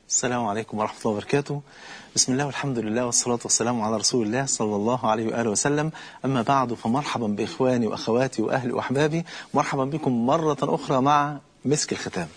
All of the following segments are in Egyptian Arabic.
السلام عليكم ورحمة الله وبركاته بسم الله والحمد لله والصلاة والسلام على رسول الله صلى الله عليه وآله وسلم أما بعد فمرحبا بإخواني وأخواتي وأهلي وأحبابي مرحبا بكم مرة أخرى مع مسك الختام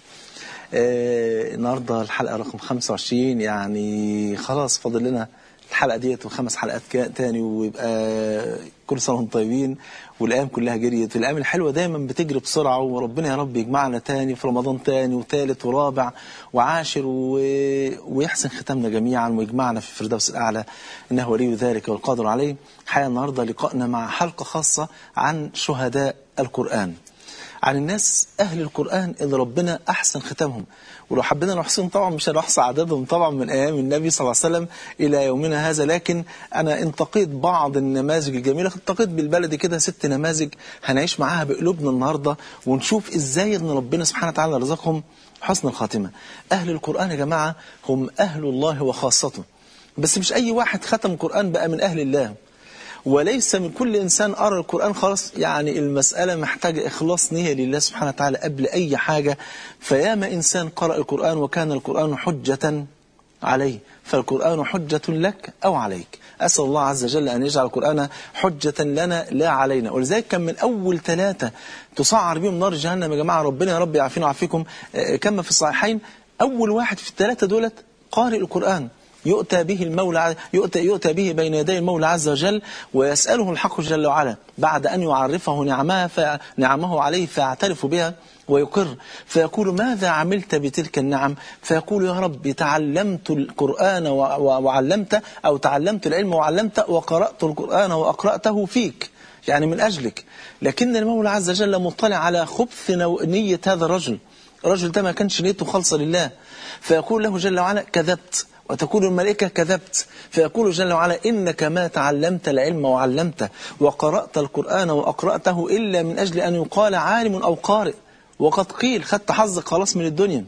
آه النهاردة الحلقة رقم 25 يعني خلاص فاضل لنا الحلقة ديت وخمس حلقات تاني ويبقى كل سنة وانتم طيبين والأيام كلها جريت الأيام الحلوة دايما بتجري بسرعة وربنا يا رب يجمعنا تاني في رمضان تاني وثالث ورابع وعاشر و... ويحسن ختامنا جميعا ويجمعنا في الفردوس الأعلى إنه ولي ذلك والقادر عليه حقيقة النهاردة لقائنا مع حلقة خاصة عن شهداء القرآن عن الناس أهل القرآن اللي ربنا أحسن ختامهم ولو حبينا نحصيهم طبعا مش هنحصى عددهم طبعا من أيام النبي صلى الله عليه وسلم إلى يومنا هذا لكن أنا انتقيت بعض النماذج الجميلة انتقيت بالبلد كده ست نماذج هنعيش معاها بقلوبنا النهاردة ونشوف إزاي أن ربنا سبحانه وتعالى رزقهم حسن الخاتمة أهل القرآن يا جماعة هم أهل الله وخاصته بس مش أي واحد ختم قرآن بقى من أهل الله وليس من كل إنسان قرأ القرآن خلاص يعني المسألة محتاجة إخلاص نية لله سبحانه وتعالى قبل أي حاجة فياما إنسان قرأ القرآن وكان القرآن حجة عليه فالقرآن حجة لك أو عليك أسأل الله عز وجل أن يجعل القرآن حجة لنا لا علينا ولذلك كان من أول ثلاثة تسعر بهم نار جهنم يا جماعة ربنا يا رب يعافينا ويعافيكم كما في الصحيحين أول واحد في الثلاثة دولت قارئ القرآن يؤتى به المولى يؤتى, يؤتى به بين يدي المولى عز وجل ويسأله الحق جل وعلا بعد أن يعرفه نعمه, نعمه عليه فيعترف بها ويقر فيقول ماذا عملت بتلك النعم فيقول يا رب تعلمت القرآن وعلمت أو تعلمت العلم وعلمت وقرأت القرآن وأقرأته فيك يعني من أجلك لكن المولى عز وجل مطلع على خبث نية هذا الرجل الرجل ده ما كانش نيته خالصة لله فيقول له جل وعلا كذبت وتقول الملائكة كذبت فيقول جل وعلا إنك ما تعلمت العلم وعلمته وقرأت القرآن وأقرأته إلا من أجل أن يقال عالم أو قارئ وقد قيل خدت حظك خلاص من الدنيا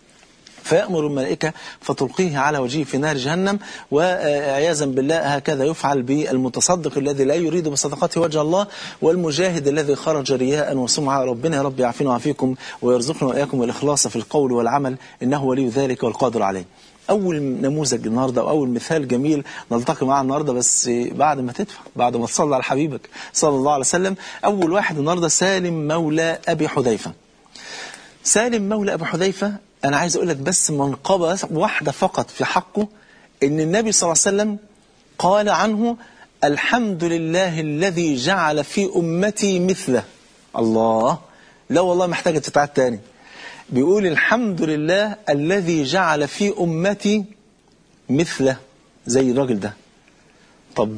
فيأمر الملائكة فتلقيه على وجهه في نار جهنم وعياذا بالله هكذا يفعل بالمتصدق الذي لا يريد بصدقته وجه الله والمجاهد الذي خرج رياء وسمعة ربنا يا رب يعافينا ويعافيكم ويرزقنا وإياكم الإخلاص في القول والعمل إنه ولي ذلك والقادر عليه أول نموذج النهاردة أو أول مثال جميل نلتقي معاه النهاردة بس بعد ما تدفع بعد ما تصلي على حبيبك صلى الله عليه وسلم أول واحد النهاردة سالم مولى أبي حذيفة سالم مولى أبي حذيفة أنا عايز أقول لك بس منقبة واحدة فقط في حقه إن النبي صلى الله عليه وسلم قال عنه الحمد لله الذي جعل في أمتي مثله الله لا والله محتاجة تتعاد تاني بيقول الحمد لله الذي جعل في أمتي مثله زي الراجل ده طب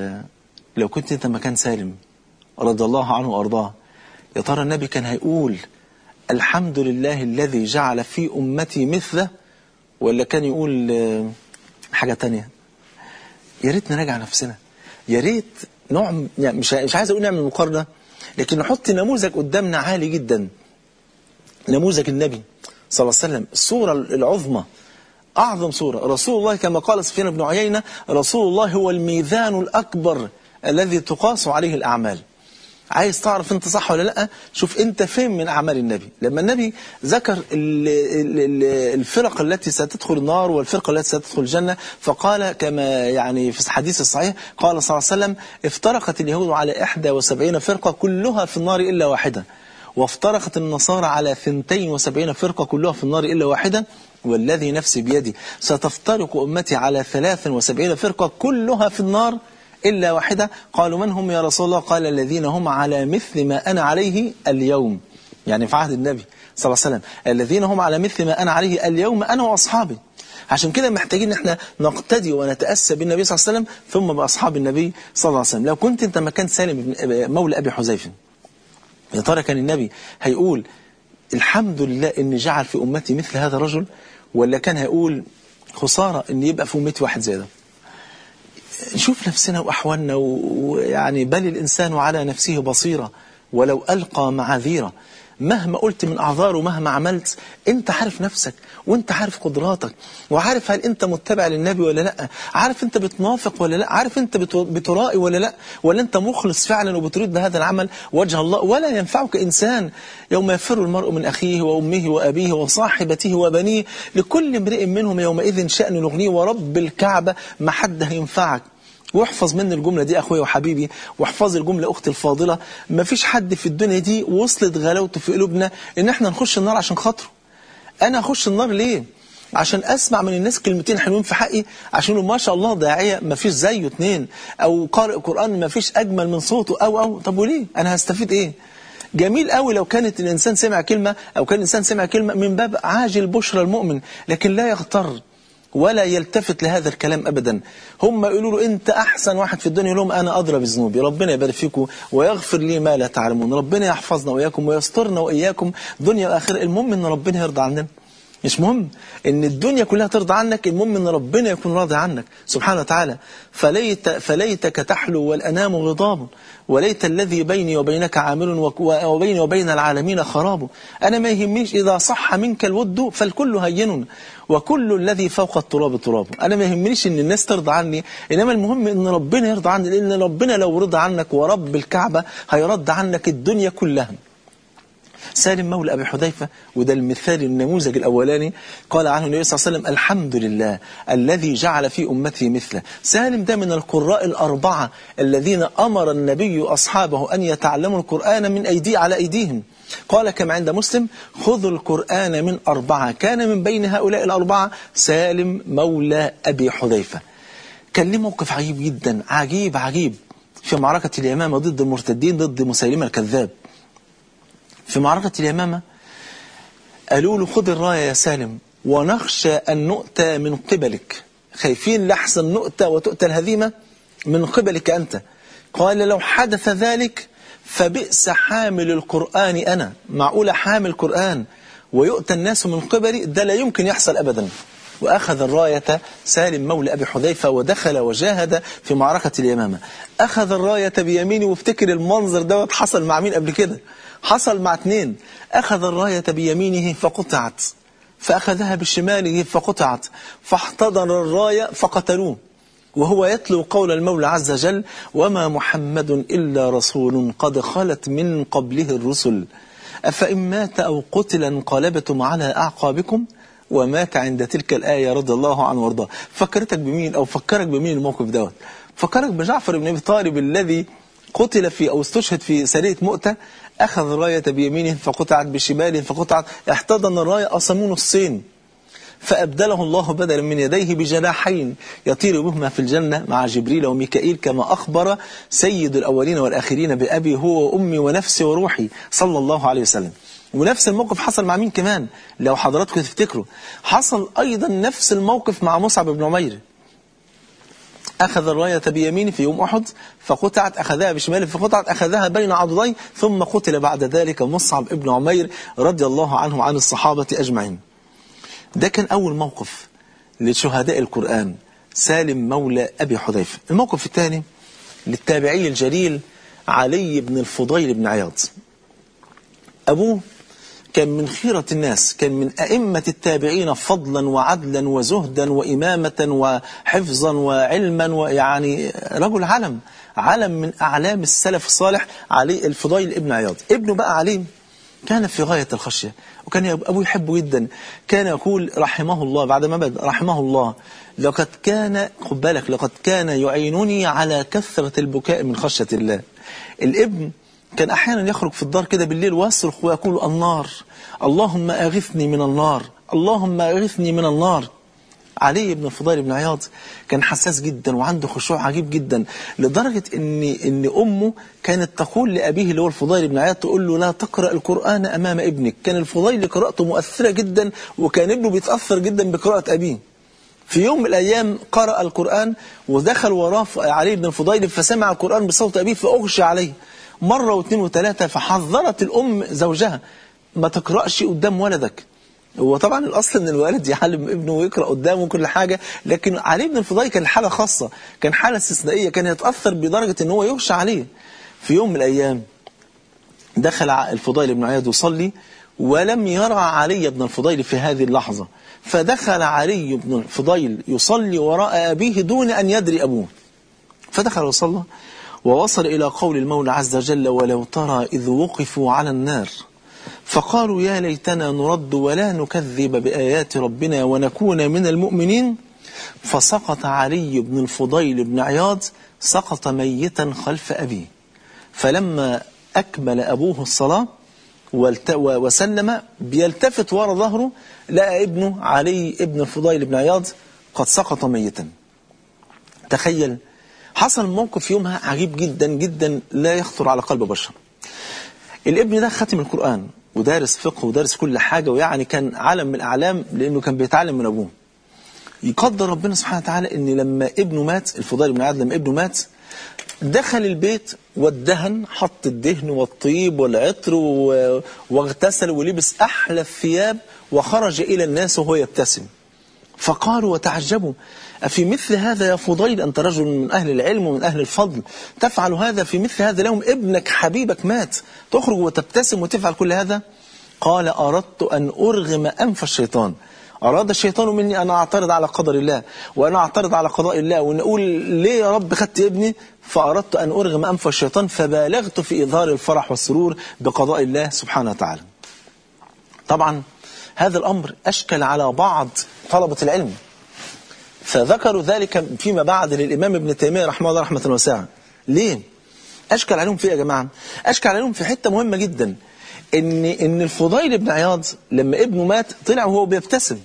لو كنت انت مكان سالم رضي الله عنه وأرضاه يا ترى النبي كان هيقول الحمد لله الذي جعل في أمتي مثله ولا كان يقول حاجة تانية يا ريت نراجع نفسنا يا ريت نوع يعني مش مش عايز اقول نعمل مقارنه لكن نحط نموذج قدامنا عالي جدا نموذج النبي صلى الله عليه وسلم الصورة العظمى أعظم صورة رسول الله كما قال سفيان بن عيينة رسول الله هو الميزان الأكبر الذي تقاس عليه الأعمال عايز تعرف انت صح ولا لا شوف انت فين من اعمال النبي لما النبي ذكر الفرق التي ستدخل النار والفرقه التي ستدخل الجنه فقال كما يعني في الحديث الصحيح قال صلى الله عليه وسلم افترقت اليهود على 71 فرقه كلها في النار الا واحده وافترقت النصارى على 72 فرقة كلها في النار إلا واحدة والذي نفسي بيدي ستفترق أمتي على 73 فرقة كلها في النار إلا واحدة قالوا من هم يا رسول الله قال الذين هم على مثل ما أنا عليه اليوم يعني في عهد النبي صلى الله عليه وسلم الذين هم على مثل ما أنا عليه اليوم أنا وأصحابي عشان كده محتاجين ان احنا نقتدي ونتأسى بالنبي صلى الله عليه وسلم ثم بأصحاب النبي صلى الله عليه وسلم لو كنت انت مكان سالم مولى أبي حذيفه يا ترى كان النبي هيقول الحمد لله ان جعل في امتي مثل هذا الرجل ولا كان هيقول خسارة ان يبقى في امتي واحد زي ده نشوف نفسنا واحوالنا ويعني بل الانسان على نفسه بصيرة ولو القى معاذيره مهما قلت من أعذار ومهما عملت أنت عارف نفسك وأنت عارف قدراتك وعارف هل أنت متبع للنبي ولا لا عارف أنت بتنافق ولا لا عارف أنت بترائي ولا لا ولا أنت مخلص فعلا وبتريد بهذا العمل وجه الله ولا ينفعك إنسان يوم يفر المرء من أخيه وأمه وأبيه وصاحبته وبنيه لكل امرئ منهم يومئذ شأن يغنيه ورب الكعبة ما حد هينفعك واحفظ مني الجملة دي أخويا وحبيبي واحفظ الجملة أختي الفاضلة ما فيش حد في الدنيا دي وصلت غلاوته في قلوبنا إن احنا نخش النار عشان خاطره أنا أخش النار ليه؟ عشان أسمع من الناس كلمتين حلوين في حقي عشان ما شاء الله داعية ما فيش زيه اتنين أو قارئ قرآن ما فيش أجمل من صوته أو أو طب وليه؟ أنا هستفيد إيه؟ جميل قوي لو كانت الإنسان سمع كلمة أو كان الإنسان سمع كلمة من باب عاجل بشرى المؤمن لكن لا يغتر ولا يلتفت لهذا الكلام أبدا هم يقولوا له أنت أحسن واحد في الدنيا يقول لهم أنا أدرى بذنوبي ربنا يبارك فيكم ويغفر لي ما لا تعلمون ربنا يحفظنا وإياكم ويسترنا وإياكم دنيا وآخرة المهم أن ربنا يرضى عننا مش مهم ان الدنيا كلها ترضى عنك المهم ان ربنا يكون راضي عنك سبحانه وتعالى فليت فليتك تحلو والانام غضاب وليت الذي بيني وبينك عامل وبيني وبين العالمين خراب انا ما يهمنيش اذا صح منك الود فالكل هين وكل الذي فوق التراب تراب انا ما يهمنيش ان الناس ترضى عني انما المهم ان ربنا يرضى عني لان ربنا لو رضى عنك ورب الكعبه هيرد عنك الدنيا كلها سالم مولى أبي حذيفة وده المثال النموذج الأولاني قال عنه النبي صلى الله عليه وسلم الحمد لله الذي جعل في أمته مثله سالم ده من القراء الأربعة الذين أمر النبي أصحابه أن يتعلموا القرآن من أيدي على أيديهم قال كما عند مسلم خذوا القرآن من أربعة كان من بين هؤلاء الأربعة سالم مولى أبي حذيفة كان له موقف عجيب جدا عجيب عجيب في معركة اليمامة ضد المرتدين ضد مسيلمة الكذاب في معركة اليمامة قالوا له خذ الراية يا سالم ونخشى أن نؤتى من قبلك خايفين لحسن نؤتى وتؤتى الهزيمة من قبلك أنت قال لو حدث ذلك فبئس حامل القرآن أنا معقولة حامل قرآن ويؤتى الناس من قبلي ده لا يمكن يحصل أبدا وأخذ الراية سالم مولى أبي حذيفة ودخل وجاهد في معركة اليمامة أخذ الراية بيمينه وافتكر المنظر دوت حصل مع مين قبل كده حصل مع اثنين أخذ الراية بيمينه فقطعت فأخذها بشماله فقطعت فاحتضن الراية فقتلوه وهو يتلو قول المولى عز وجل وما محمد إلا رسول قد خلت من قبله الرسل أفإن مات أو قتل انقلبتم على أعقابكم ومات عند تلك الآية رضي الله عنه وارضاه فكرتك بمين أو فكرك بمين الموقف دوت فكرك بجعفر بن أبي طالب الذي قتل في أو استشهد في سرية مؤتة أخذ الراية بيمينه فقطعت بشماله فقطعت احتضن الراية أصمون الصين فأبدله الله بدلا من يديه بجناحين يطير بهما في الجنة مع جبريل وميكائيل كما أخبر سيد الأولين والآخرين بأبي هو وأمي ونفسي وروحي صلى الله عليه وسلم ونفس الموقف حصل مع مين كمان لو حضراتكم تفتكروا حصل أيضا نفس الموقف مع مصعب بن عمير أخذ الراية بيمينه في يوم أحد فقطعت أخذها بشماله فقطعت أخذها بين عضدين ثم قتل بعد ذلك مصعب ابن عمير رضي الله عنه عن الصحابة أجمعين ده كان أول موقف لشهداء القرآن سالم مولى أبي حذيفة الموقف الثاني للتابعي الجليل علي بن الفضيل بن عياض أبوه كان من خيرة الناس كان من أئمة التابعين فضلا وعدلا وزهدا وإمامة وحفظا وعلما ويعني رجل علم علم من أعلام السلف الصالح علي الفضيل ابن عياض ابنه بقى علي كان في غاية الخشية وكان أبوه يحبه جدا كان يقول رحمه الله بعد ما بدأ رحمه الله لقد كان خد بالك لقد كان يعينني على كثرة البكاء من خشية الله الابن كان أحيانا يخرج في الدار كده بالليل ويصرخ ويقول النار اللهم أغثني من النار اللهم أغثني من النار علي بن الفضيل بن عياض كان حساس جدا وعنده خشوع عجيب جدا لدرجة ان ان امه كانت تقول لابيه اللي هو الفضيل بن عياض تقول له لا تقرأ القرآن امام ابنك كان الفضيل قراءته مؤثرة جدا وكان ابنه بيتأثر جدا بقراءة ابيه في يوم من الأيام قرأ القرآن ودخل وراه علي بن الفضيل فسمع القرآن بصوت أبيه فأغشى عليه مرة واثنين وثلاثة فحذرت الأم زوجها ما تقرأش قدام ولدك هو طبعا الأصل أن الوالد يعلم ابنه ويقرأ قدامه كل حاجة لكن علي بن الفضيل كان حالة خاصة كان حالة استثنائية كان يتأثر بدرجة أن هو يغشى عليه في يوم من الأيام دخل الفضيل بن عياض يصلي ولم يرى علي بن الفضيل في هذه اللحظة فدخل علي بن الفضيل يصلي وراء أبيه دون أن يدري أبوه فدخل وصلى ووصل إلى قول المولى عز وجل ولو ترى إذ وقفوا على النار فقالوا يا ليتنا نرد ولا نكذب بآيات ربنا ونكون من المؤمنين فسقط علي بن الفضيل بن عياض سقط ميتا خلف أبيه فلما أكمل أبوه الصلاة وسلم بيلتفت وراء ظهره لقى ابنه علي ابن الفضيل بن عياض قد سقط ميتا تخيل حصل موقف يومها عجيب جدا جدا لا يخطر على قلب بشر الابن ده ختم القرآن ودارس فقه ودارس كل حاجة ويعني كان عالم من الأعلام لأنه كان بيتعلم من أبوه يقدر ربنا سبحانه وتعالى ان لما ابنه مات الفضيل بن عياض لما ابنه مات دخل البيت والدهن حط الدهن والطيب والعطر واغتسل ولبس أحلى الثياب وخرج إلى الناس وهو يبتسم فقالوا وتعجبوا أفي مثل هذا يا فضيل أنت رجل من أهل العلم ومن أهل الفضل تفعل هذا في مثل هذا اليوم ابنك حبيبك مات تخرج وتبتسم وتفعل كل هذا قال أردت أن أرغم أنف الشيطان أراد الشيطان مني أن أعترض على قدر الله وأن أعترض على قضاء الله وأن أقول ليه يا رب خدت ابني فأردت أن أرغم أنف الشيطان فبالغت في إظهار الفرح والسرور بقضاء الله سبحانه وتعالى طبعا هذا الأمر أشكل على بعض طلبة العلم فذكروا ذلك فيما بعد للإمام ابن تيمية رحمه الله رحمة واسعة ليه؟ أشكل عليهم في يا جماعة أشكل عليهم في حتة مهمة جدا إن, إن الفضيل بن عياض لما ابنه مات طلع وهو بيبتسم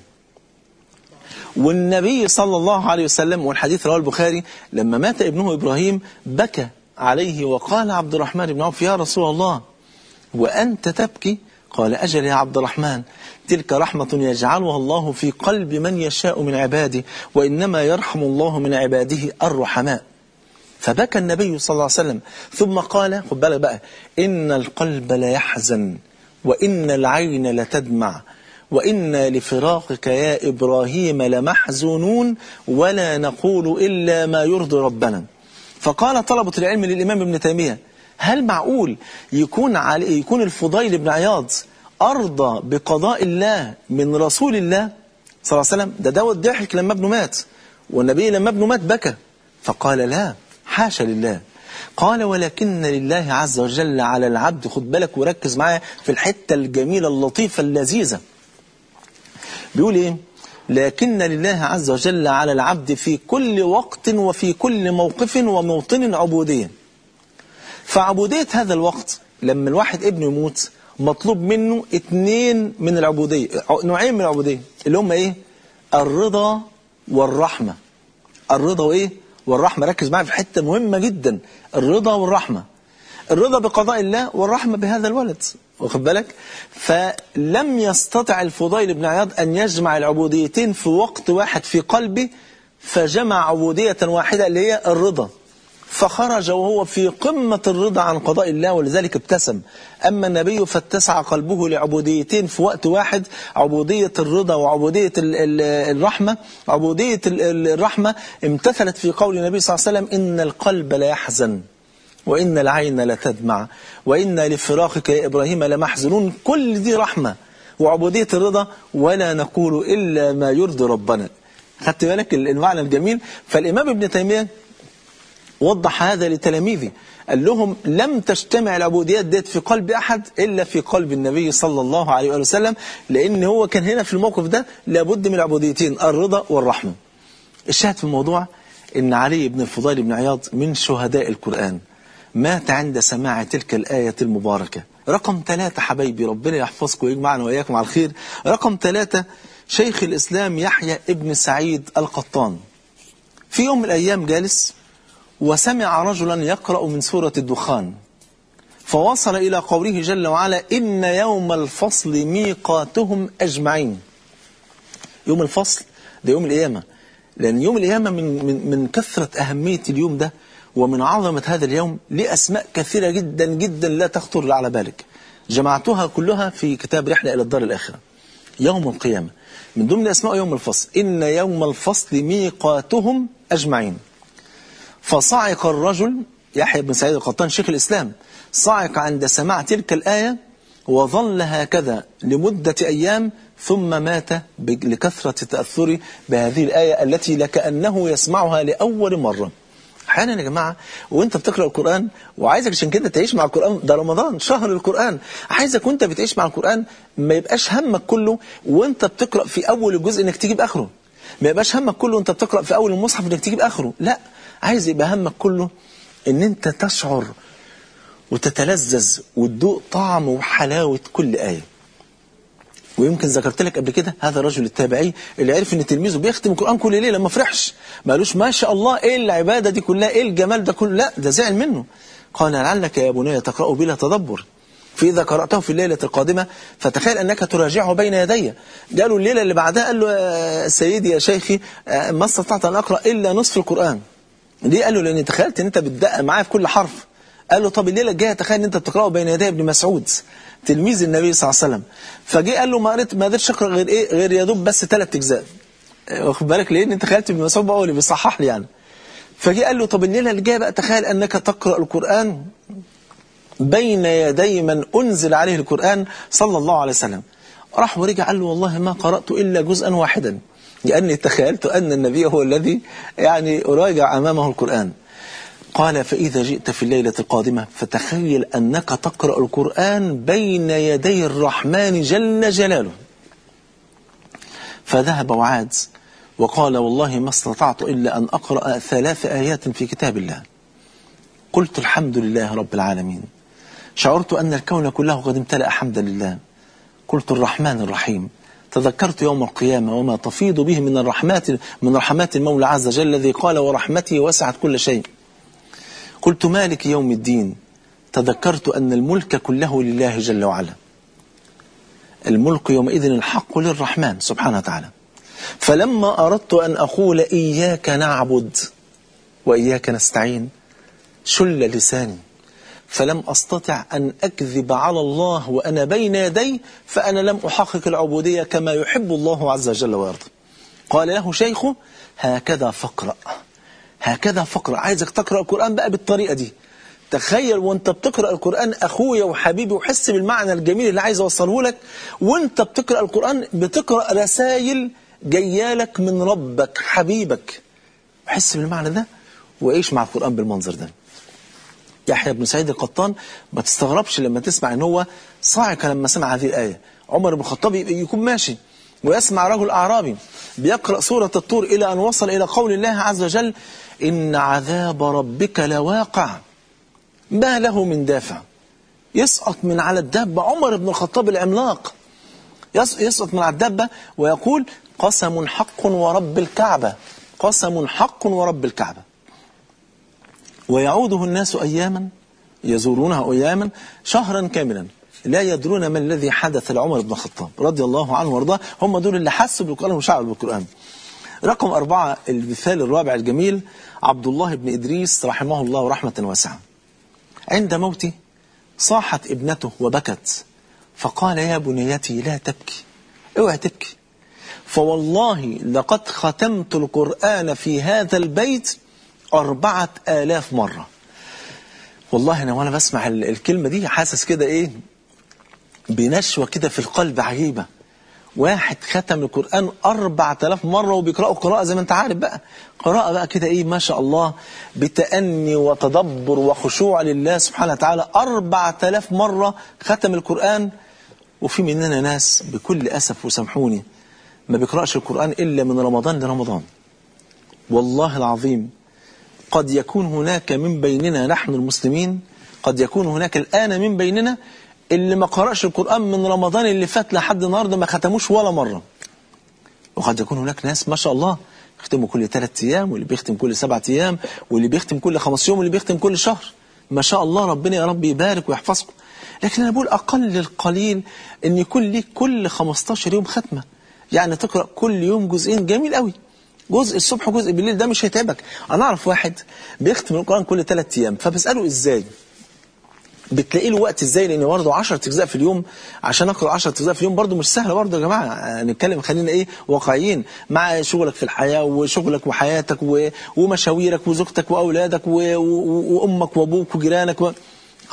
والنبي صلى الله عليه وسلم والحديث رواه البخاري لما مات ابنه إبراهيم بكى عليه وقال عبد الرحمن بن عوف يا رسول الله وأنت تبكي قال أجل يا عبد الرحمن تلك رحمة يجعلها الله في قلب من يشاء من عباده وإنما يرحم الله من عباده الرحماء فبكى النبي صلى الله عليه وسلم ثم قال خد بالك بقى إن القلب لا يحزن وإن العين لتدمع وإنا لفراقك يا إبراهيم لمحزونون ولا نقول إلا ما يرضي ربنا فقال طلبة العلم للإمام ابن تيمية هل معقول يكون علي يكون الفضيل بن عياض أرضى بقضاء الله من رسول الله صلى الله عليه وسلم ده دوت ضحك لما ابنه مات والنبي لما ابنه مات بكى فقال لا حاشا لله قال ولكن لله عز وجل على العبد خد بالك وركز معايا في الحتة الجميلة اللطيفة اللذيذة بيقول ايه لكن لله عز وجل على العبد في كل وقت وفي كل موقف وموطن عبودية فعبودية هذا الوقت لما الواحد ابنه يموت مطلوب منه اتنين من العبودية نوعين من العبودية اللي هم ايه الرضا والرحمة الرضا وايه والرحمة ركز معايا في حتة مهمة جدا الرضا والرحمة الرضا بقضاء الله والرحمة بهذا الولد واخد بالك فلم يستطع الفضيل بن عياض أن يجمع العبوديتين في وقت واحد في قلبه فجمع عبودية واحدة اللي هي الرضا فخرج وهو في قمة الرضا عن قضاء الله ولذلك ابتسم أما النبي فاتسع قلبه لعبوديتين في وقت واحد عبودية الرضا وعبودية الرحمة عبودية الرحمة امتثلت في قول النبي صلى الله عليه وسلم إن القلب لا يحزن وإن العين لتدمع وإنا لفراقك يا إبراهيم لمحزنون كل دي رحمة وعبودية الرضا ولا نقول إلا ما يرضي ربنا خدت بالك المعنى الجميل فالإمام ابن تيمية وضح هذا لتلاميذه قال لهم لم تجتمع العبوديات ديت في قلب أحد إلا في قلب النبي صلى الله عليه وآله وسلم لأن هو كان هنا في الموقف ده لابد من العبوديتين الرضا والرحمة الشاهد في الموضوع إن علي بن الفضيل بن عياض من شهداء القرآن مات عند سماع تلك الآية المباركة رقم ثلاثة حبايبي ربنا يحفظكم ويجمعنا وإياكم على الخير رقم ثلاثة شيخ الإسلام يحيى ابن سعيد القطان في يوم من الأيام جالس وسمع رجلا يقرأ من سورة الدخان فوصل إلى قوله جل وعلا إن يوم الفصل ميقاتهم أجمعين يوم الفصل ده يوم القيامة لأن يوم القيامة من, من, من كثرة أهمية اليوم ده ومن عظمة هذا اليوم لأسماء كثيرة جدا جدا لا تخطر على بالك جمعتها كلها في كتاب رحلة إلى الدار الآخرة يوم القيامة من ضمن أسماء يوم الفصل إن يوم الفصل ميقاتهم أجمعين فصعق الرجل يحيى بن سعيد القطان شيخ الإسلام صعق عند سماع تلك الآية وظل هكذا لمدة أيام ثم مات لكثرة تأثره بهذه الآية التي لكأنه يسمعها لأول مرة احيانا يا جماعه وانت بتقرا القران وعايزك عشان كده تعيش مع القران ده رمضان شهر القران عايزك وانت بتعيش مع القران ما يبقاش همك كله وانت بتقرا في اول الجزء انك تجيب اخره ما يبقاش همك كله وانت بتقرا في اول المصحف انك تجيب اخره لا عايز يبقى همك كله ان انت تشعر وتتلذذ وتدوق طعم وحلاوه كل ايه ويمكن ذكرت لك قبل كده هذا الرجل التابعي اللي عرف ان تلميذه بيختم القران كل ليله ما فرحش ما قالوش ما شاء الله ايه العباده دي كلها ايه الجمال ده كله لا ده زعل منه قال لعلك يا بني تقراه بلا تدبر فإذا قرأته في الليلة القادمة فتخيل أنك تراجعه بين يدي قالوا الليلة اللي بعدها قال له يا سيدي يا شيخي ما استطعت أن أقرأ إلا نصف القرآن ليه قال له لأني تخيلت أن أنت بتدقق معايا في كل حرف قال له طب الليلة الجاية تخيل أن أنت بتقرأه بين يدي ابن مسعود تلميذ النبي صلى الله عليه وسلم فجه قال له ما قريت ما قدرتش اقرا غير ايه غير يا دوب بس ثلاث اجزاء واخد بالك ليه انت تخيلت ابن مسعود هو اللي بيصحح لي يعني فجه قال له طب الليله اللي جايه بقى تخيل انك تقرا القران بين يدي من انزل عليه القران صلى الله عليه وسلم راح ورجع قال له والله ما قرات الا جزءا واحدا لاني تخيلت ان النبي هو الذي يعني اراجع امامه القران قال فإذا جئت في الليلة القادمة فتخيل أنك تقرأ القرآن بين يدي الرحمن جل جلاله فذهب وعاد وقال والله ما استطعت إلا أن أقرأ ثلاث آيات في كتاب الله قلت الحمد لله رب العالمين شعرت أن الكون كله قد امتلأ حمدا لله قلت الرحمن الرحيم تذكرت يوم القيامة وما تفيض به من الرحمات من رحمات المولى عز وجل الذي قال ورحمتي وسعت كل شيء قلت مالك يوم الدين تذكرت أن الملك كله لله جل وعلا الملك يومئذ الحق للرحمن سبحانه وتعالى فلما أردت أن أقول إياك نعبد وإياك نستعين شل لساني فلم أستطع أن أكذب على الله وأنا بين يدي فأنا لم أحقق العبودية كما يحب الله عز وجل ويرضى قال له شيخه هكذا فاقرأ هكذا فقرأ عايزك تقرأ القرآن بقى بالطريقة دي تخيل وانت بتقرأ القرآن أخويا وحبيبي وحس بالمعنى الجميل اللي عايز أوصله لك وانت بتقرأ القرآن بتقرأ رسائل جيالك من ربك حبيبك حس بالمعنى ده وعيش مع القرآن بالمنظر ده يحيى بن سعيد القطان ما تستغربش لما تسمع ان هو صاعق لما سمع هذه الآية عمر بن الخطاب يكون ماشي ويسمع رجل أعرابي بيقرأ سورة الطور إلى أن وصل إلى قول الله عز وجل إن عذاب ربك لواقع ما له من دافع يسقط من على الدابة عمر بن الخطاب العملاق يسقط من على الدابة ويقول قسم حق ورب الكعبة قسم حق ورب الكعبة ويعوده الناس أياما يزورونها أياما شهرا كاملا لا يدرون ما الذي حدث لعمر بن الخطاب رضي الله عنه وارضاه هم دول اللي حسوا بالقرآن وشعروا بالقرآن رقم أربعة المثال الرابع الجميل عبد الله بن إدريس رحمه الله رحمة واسعة عند موته صاحت ابنته وبكت فقال يا بنيتي لا تبكي اوعى تبكي فوالله لقد ختمت القرآن في هذا البيت أربعة آلاف مرة والله أنا وأنا بسمع الكلمة دي حاسس كده إيه بنشوة كده في القلب عجيبة واحد ختم القرآن أربعة آلاف مرة وبيقرأوا قراءة زي ما أنت عارف بقى قراءة بقى كده إيه ما شاء الله بتأني وتدبر وخشوع لله سبحانه وتعالى أربعة آلاف مرة ختم القرآن وفي مننا ناس بكل أسف وسامحوني ما بيقرأش القرآن إلا من رمضان لرمضان والله العظيم قد يكون هناك من بيننا نحن المسلمين قد يكون هناك الآن من بيننا اللي ما قرأش القرآن من رمضان اللي فات لحد النهاردة ما ختموش ولا مرة وقد يكون هناك ناس ما شاء الله يختموا كل ثلاث أيام واللي بيختم كل سبعة أيام واللي بيختم كل خمس يوم واللي بيختم كل شهر ما شاء الله ربنا يا رب يبارك ويحفظكم لكن أنا بقول أقل القليل أن يكون ليك كل 15 يوم ختمة يعني تقرأ كل يوم جزئين جميل قوي جزء الصبح وجزء بالليل ده مش هيتعبك أنا أعرف واحد بيختم القرآن كل ثلاث أيام فبسأله إزاي بتلاقي له وقت ازاي لان برضه 10 اجزاء في اليوم عشان اقرا 10 اجزاء في اليوم برضه مش سهله برضه يا جماعه نتكلم خلينا ايه واقعيين مع شغلك في الحياه وشغلك وحياتك و... ومشاويرك وزوجتك واولادك و... و... وامك وابوك وجيرانك و...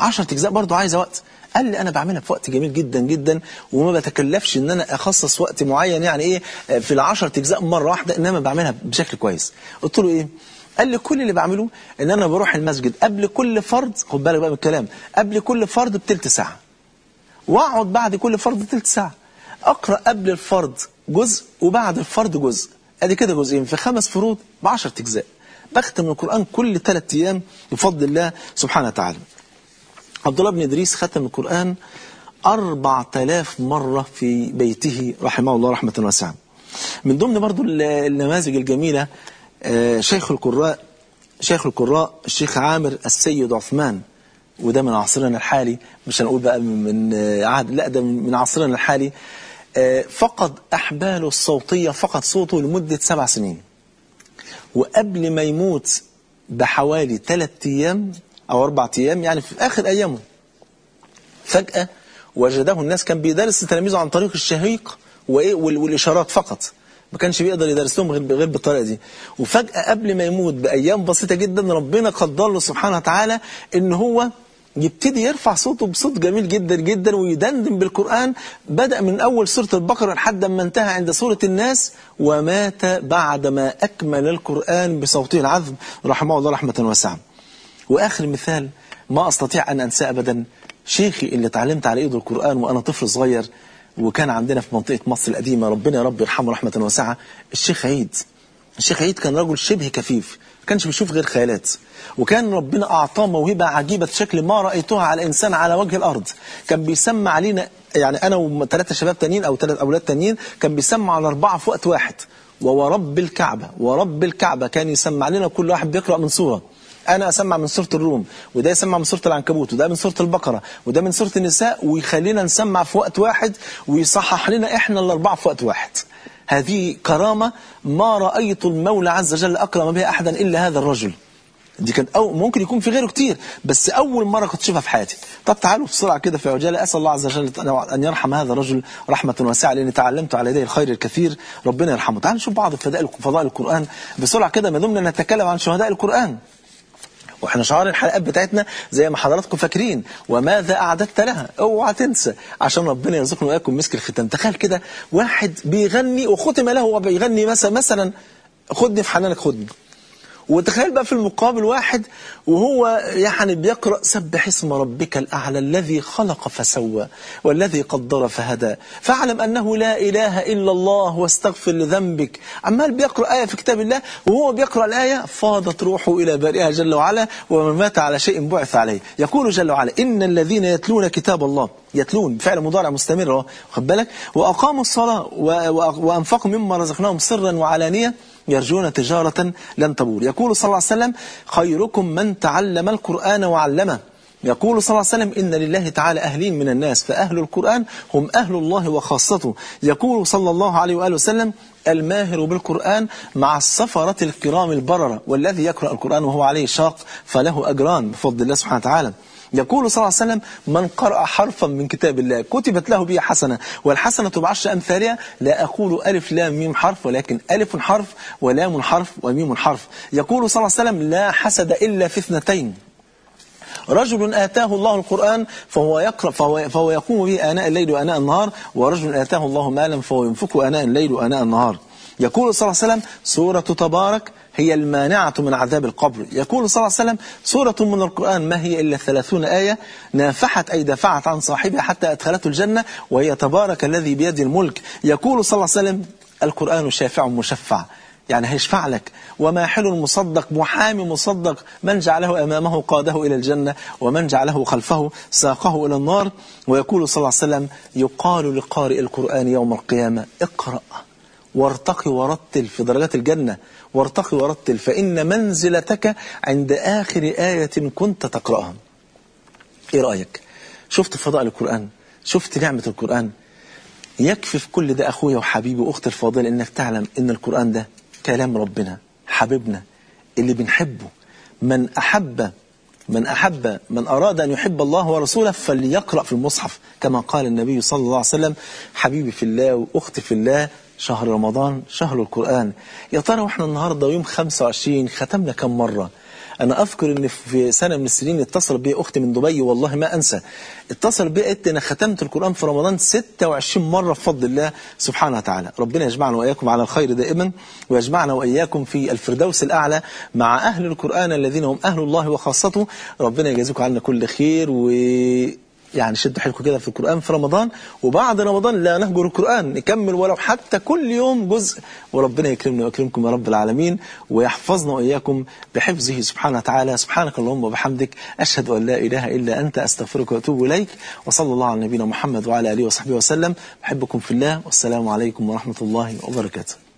10 اجزاء برضه عايزه وقت قال لي انا بعملها في وقت جميل جدا جدا وما بتكلفش ان انا اخصص وقت معين يعني ايه في العشرة اجزاء مره واحده انما بعملها بشكل كويس قلت له ايه قال لي كل اللي بعمله ان انا بروح المسجد قبل كل فرض خد بالك بقى من الكلام قبل كل فرض بتلت ساعه واقعد بعد كل فرض تلت ساعه اقرا قبل الفرض جزء وبعد الفرض جزء ادي كده جزئين في خمس فروض ب 10 اجزاء بختم القران كل ثلاث ايام بفضل الله سبحانه وتعالى عبد الله بن ادريس ختم القران 4000 مره في بيته رحمه الله رحمه واسعه من ضمن برضو النماذج الجميله شيخ القراء شيخ القراء الشيخ عامر السيد عثمان وده من عصرنا الحالي مش هنقول بقى من عهد لا ده من عصرنا الحالي فقد أحباله الصوتية فقد صوته لمدة سبع سنين وقبل ما يموت بحوالي ثلاث أيام أو أربع أيام يعني في آخر أيامه فجأة وجده الناس كان بيدرس تلاميذه عن طريق الشهيق والإشارات فقط ما كانش بيقدر يدرس لهم غير غير بالطريقه دي وفجاه قبل ما يموت بايام بسيطه جدا ربنا قدر له سبحانه وتعالى ان هو يبتدي يرفع صوته بصوت جميل جدا جدا ويدندن بالقرآن بدأ من أول سورة البقرة لحد ما انتهى عند سورة الناس ومات بعدما أكمل القرآن بصوته العذب رحمه الله رحمة واسعة وآخر مثال ما أستطيع أن أنسى أبدا شيخي اللي اتعلمت على إيده القرآن وأنا طفل صغير وكان عندنا في منطقة مصر القديمة ربنا يا رب يرحمه رحمة واسعة الشيخ عيد الشيخ عيد كان رجل شبه كفيف ما كانش بيشوف غير خيالات وكان ربنا أعطاه موهبة عجيبة شكل ما رأيتها على إنسان على وجه الأرض كان بيسمع علينا يعني أنا وثلاثة شباب تانيين أو ثلاث أولاد تانيين كان بيسمع على أربعة في وقت واحد وورب الكعبة ورب الكعبة كان يسمع لنا كل واحد بيقرأ من سورة انا اسمع من سوره الروم وده يسمع من سوره العنكبوت وده من سوره البقره وده من سوره النساء ويخلينا نسمع في وقت واحد ويصحح لنا احنا الاربعه في وقت واحد هذه كرامه ما رايت المولى عز وجل اكرم بها احدا الا هذا الرجل دي كانت أو ممكن يكون في غيره كتير بس أول مرة كنت أشوفها في حياتي طب تعالوا بسرعة كده في عجالة أسأل الله عز وجل أن يرحم هذا الرجل رحمة واسعة لأني تعلمت على يديه الخير الكثير ربنا يرحمه تعالوا نشوف بعض فضائل فضائل القرآن بسرعة كده ما دمنا نتكلم عن شهداء القرآن واحنا شعار الحلقات بتاعتنا زي ما حضراتكم فاكرين وماذا أعددت لها اوعى تنسى عشان ربنا يرزقنا وإياكم مسك الختام تخيل كده واحد بيغني وختم له وبيغني مثلا مثلا خدني في حنانك خدني وتخيل بقى في المقابل واحد وهو يعني بيقرأ سبح اسم ربك الأعلى الذي خلق فسوى والذي قدر فهدى فاعلم أنه لا إله إلا الله واستغفر لذنبك عمال بيقرأ آية في كتاب الله وهو بيقرأ الآية فاضت روحه إلى بارئها جل وعلا ومن مات على شيء بعث عليه يقول جل وعلا إن الذين يتلون كتاب الله يتلون بفعل مضارع مستمر اهو خد بالك وأقاموا الصلاة وأنفقوا مما رزقناهم سرا وعلانية يرجون تجارة لن تبور يقول صلى الله عليه وسلم خيركم من تعلم القرآن وعلمه يقول صلى الله عليه وسلم إن لله تعالى أهلين من الناس فأهل القرآن هم أهل الله وخاصته يقول صلى الله عليه وآله وسلم الماهر بالقرآن مع السفرة الكرام البررة والذي يقرأ القرآن وهو عليه شاق فله أجران بفضل الله سبحانه وتعالى يقول صلى الله عليه وسلم من قرأ حرفا من كتاب الله كتبت له به حسنة والحسنة بعشر أمثالها لا أقول ألف لام ميم حرف ولكن ألف حرف ولام حرف وميم حرف يقول صلى الله عليه وسلم لا حسد إلا في اثنتين رجل آتاه الله القرآن فهو يقرأ فهو, فهو يقوم به آناء الليل وآناء النهار ورجل آتاه الله مالا فهو ينفقه آناء الليل وآناء النهار يقول صلى الله عليه وسلم سورة تبارك هي المانعة من عذاب القبر يقول صلى الله عليه وسلم سورة من القرآن ما هي إلا ثلاثون آية نافحت أي دفعت عن صاحبها حتى أدخلته الجنة وهي تبارك الذي بيد الملك يقول صلى الله عليه وسلم القرآن شافع مشفع يعني هيشفع لك وماحل مصدق محامي مصدق من جعله أمامه قاده إلى الجنة ومن جعله خلفه ساقه إلى النار ويقول صلى الله عليه وسلم يقال لقارئ القرآن يوم القيامة اقرأ وارتقي ورتل في درجات الجنة وارتقي ورتل فإن منزلتك عند آخر آية كنت تقرأها إيه رأيك شفت فضاء القرآن شفت نعمة القرآن يكفي في كل ده أخويا وحبيبي وأختي الفاضلة إنك تعلم إن القرآن ده كلام ربنا حبيبنا اللي بنحبه من أحب من أحب من أراد أن يحب الله ورسوله فليقرأ في المصحف كما قال النبي صلى الله عليه وسلم حبيبي في الله وأختي في الله شهر رمضان شهر القرآن يا ترى واحنا النهاردة يوم 25 ختمنا كم مرة أنا أذكر أن في سنة من السنين اتصل بي أختي من دبي والله ما أنسى اتصل بي قالت أنا ختمت القرآن في رمضان 26 مرة بفضل الله سبحانه وتعالى ربنا يجمعنا وإياكم على الخير دائما ويجمعنا وإياكم في الفردوس الأعلى مع أهل القرآن الذين هم أهل الله وخاصته ربنا يجازيكم عنا كل خير و يعني شدوا حيلكم كده في القرآن في رمضان وبعد رمضان لا نهجر القرآن نكمل ولو حتى كل يوم جزء وربنا يكرمنا ويكرمكم يا رب العالمين ويحفظنا وإياكم بحفظه سبحانه وتعالى سبحانك اللهم وبحمدك أشهد أن لا إله إلا أنت أستغفرك وأتوب إليك وصلى الله على نبينا محمد وعلى آله وصحبه وسلم أحبكم في الله والسلام عليكم ورحمة الله وبركاته